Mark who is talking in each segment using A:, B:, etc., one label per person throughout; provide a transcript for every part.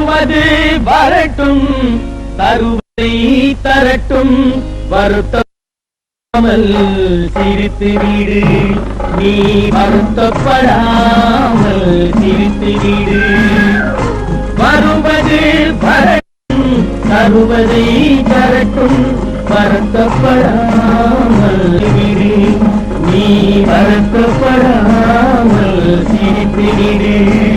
A: வருவது வரட்டும் தருவதை தரட்டும் வருத்தமல் சிரித்து விடு நீ வருத்தப்படாமல் சிரித்து விடு வருவது வரட்டும் தருவதை தரட்டும் வருத்தப்படாமல் விடு நீ வருத்தப்படாமல் சிரித்து விடு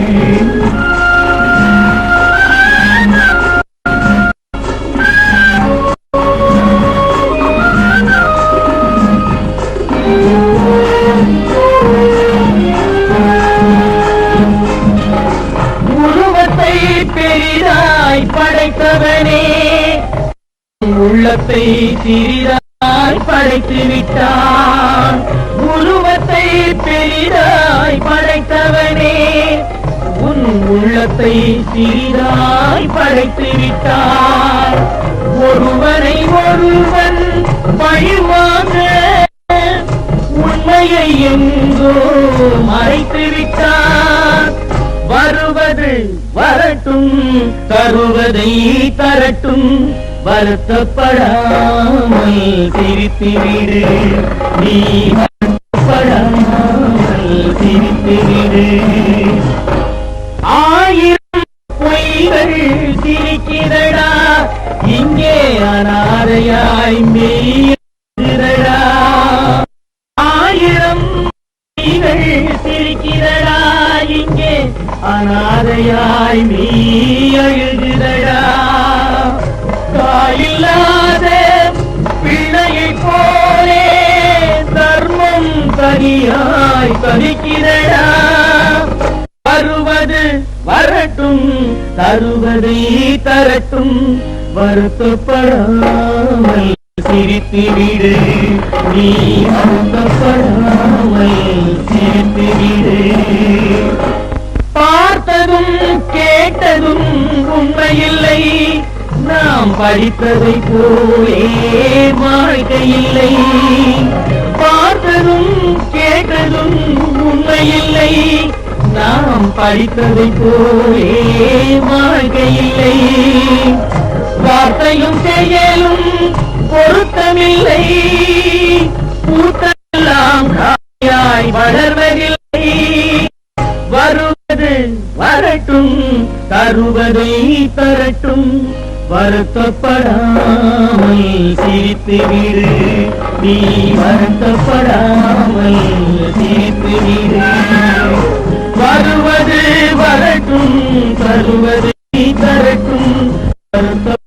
A: உருவத்தை பெரிதாய் படைத்தவனே உள்ளத்தை சிறிதாய் படைத்து விட்டான் உருவத்தை பெரிதாய் படைத்தவனே உன் உள்ளத்தை சிறிதாய் படைத்து விட்டான் ஒருவனை ஒருவன் பழிவாங்க உண்மையை எங்கோ மறைத்து விட்டான் வருவது வரட்டும் தருவதை தரட்டும் வருத்தப்படாமல் சிரித்து விடு நீ வருத்தப்படாமல் சிரித்து விடு ஆயிரம் பொய்கள் சிரிக்கிறடா இங்கே அனாதையாய் மெய்கிறடா ஆயிரம் பொய்கள் சிரிக்கிறடா இங்கே அனாதையாய் நீ அழுகிறடா தாயில்லாத பிள்ளையை போலே தர்மம் தனியாய் தவிக்கிறடா வருவது வரட்டும் தருவதை தரட்டும் வருத்தப்படாமல் சிரித்து விடு நீ வருத்தப்படாமல் சிரித்து விடு பார்த்ததும் கேட்டதும் உண்மையில்லை நாம் படித்ததை போலே வாழ்க்கை இல்லை பார்த்ததும் கேட்டதும் உண்மையில்லை நாம் படித்ததை போலே வாழ்க்கை இல்லை வார்த்தையும் செயலும் பொருத்தமில்லை பூத்தெல்லாம் காயாய் வளர்வதில்லை வருவது வரட்டும் தருவதை தரட்டும் வருத்தப்படாமல் சிரித்து விடு நீ வருத்தப்படாமல் சிரித்து விடு வருவது வரட்டும் தருவதை தரட்டும் வருத்த